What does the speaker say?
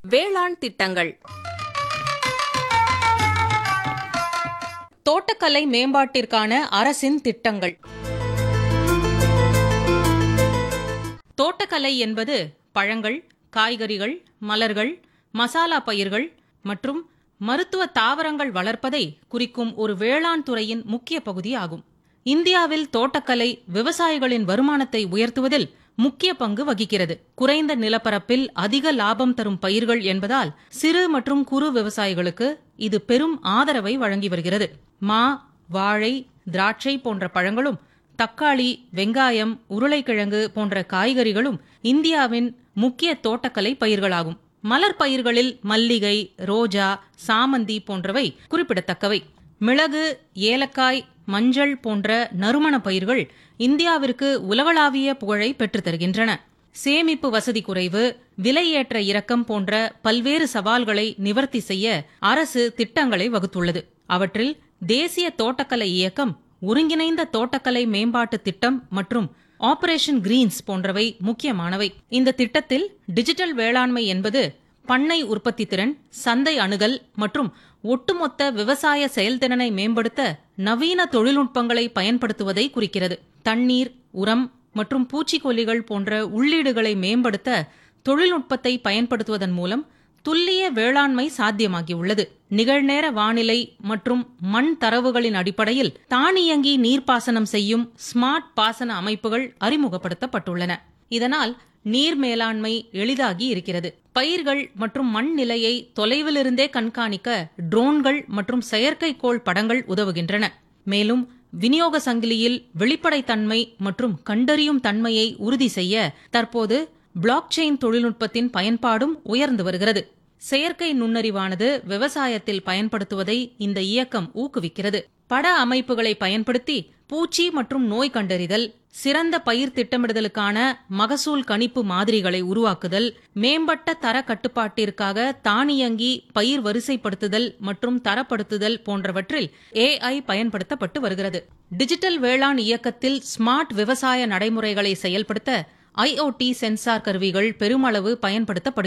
வேளாண் திட்டங்கள் தோட்டக்கலை மேம்பாட்டிற்கான அரசின் திட்டங்கள் தோட்டக்கலை என்பது பழங்கள் காய்கறிகள் மலர்கள் மசாலா பயிர்கள் மற்றும் மருத்துவ தாவரங்கள் வளர்ப்பதை குறிக்கும் ஒரு வேளாண் துறையின் முக்கிய பகுதி ஆகும் இந்தியாவில் தோட்டக்கலை விவசாயிகளின் வருமானத்தை உயர்த்துவதில் முக்கிய பங்கு வகிக்கிறது குறைந்த நிலப்பரப்பில் அதிக லாபம் தரும் பயிர்கள் என்பதால் சிறு மற்றும் குறு விவசாயிகளுக்கு இது பெரும் ஆதரவை வழங்கி வருகிறது மா வாழை திராட்சை போன்ற பழங்களும் தக்காளி வெங்காயம் உருளைக்கிழங்கு போன்ற காய்கறிகளும் இந்தியாவின் முக்கிய தோட்டக்கலை பயிர்களாகும் மலர் பயிர்களில் மல்லிகை ரோஜா சாமந்தி போன்றவை குறிப்பிடத்தக்கவை மிளகு ஏலக்காய் மஞ்சள் போன்ற நறுமண பயிர்கள் இந்தியாவிற்கு உலகளாவிய புகழை பெற்றுத் தருகின்றன சேமிப்பு வசதி குறைவு விலையேற்ற இறக்கம் போன்ற பல்வேறு சவால்களை நிவர்த்தி செய்ய அரசு திட்டங்களை வகுத்துள்ளது அவற்றில் தேசிய தோட்டக்கலை இயக்கம் ஒருங்கிணைந்த தோட்டக்கலை மேம்பாட்டு திட்டம் மற்றும் ஆபரேஷன் கிரீன்ஸ் போன்றவை முக்கியமானவை இந்த திட்டத்தில் டிஜிட்டல் வேளாண்மை என்பது பண்ணை உற்பத்தி திறன் சந்தை அணுகல் மற்றும் ஒட்டுமொத்த விவசாய செயல்திறனை மேம்படுத்த நவீன தொழில்நுட்பங்களை பயன்படுத்துவதை குறிக்கிறது தண்ணீர் உரம் மற்றும் பூச்சிக்கொல்லிகள் போன்ற உள்ளீடுகளை மேம்படுத்த தொழில்நுட்பத்தை பயன்படுத்துவதன் மூலம் துல்லிய வேளாண்மை சாத்தியமாகியுள்ளது நிகழ்நேர வானிலை மற்றும் மண் தரவுகளின் அடிப்படையில் தானியங்கி நீர்ப்பாசனம் செய்யும் ஸ்மார்ட் பாசன அமைப்புகள் அறிமுகப்படுத்தப்பட்டுள்ளன இதனால் நீர் மேலாண்மை எளிதாகி இருக்கிறது பயிர்கள் மற்றும் மண் நிலையை தொலைவிலிருந்தே கண்காணிக்க ட்ரோன்கள் மற்றும் செயற்கைக்கோள் படங்கள் உதவுகின்றன மேலும் விநியோக சங்கிலியில் வெளிப்படைத்தன்மை மற்றும் கண்டறியும் தன்மையை உறுதி செய்ய தற்போது பிளாக் செயின் தொழில்நுட்பத்தின் பயன்பாடும் உயர்ந்து வருகிறது செயற்கை நுண்ணறிவானது விவசாயத்தில் பயன்படுத்துவதை இந்த இயக்கம் ஊக்குவிக்கிறது பட அமைப்புகளை பயன்படுத்தி பூச்சி மற்றும் நோய் கண்டறிதல் சிறந்த பயிர் திட்டமிடுதலுக்கான மகசூல் கணிப்பு மாதிரிகளை உருவாக்குதல் மேம்பட்ட தர கட்டுப்பாட்டிற்காக தானியங்கி பயிர் வரிசைப்படுத்துதல் மற்றும் தரப்படுத்துதல் போன்றவற்றில் ஏஐ பயன்படுத்தப்பட்டு வருகிறது டிஜிட்டல் வேளாண் இயக்கத்தில் ஸ்மார்ட் விவசாய நடைமுறைகளை செயல்படுத்த ஐஓடி சென்சார் கருவிகள் பெருமளவு பயன்படுத்தப்படுகின்றன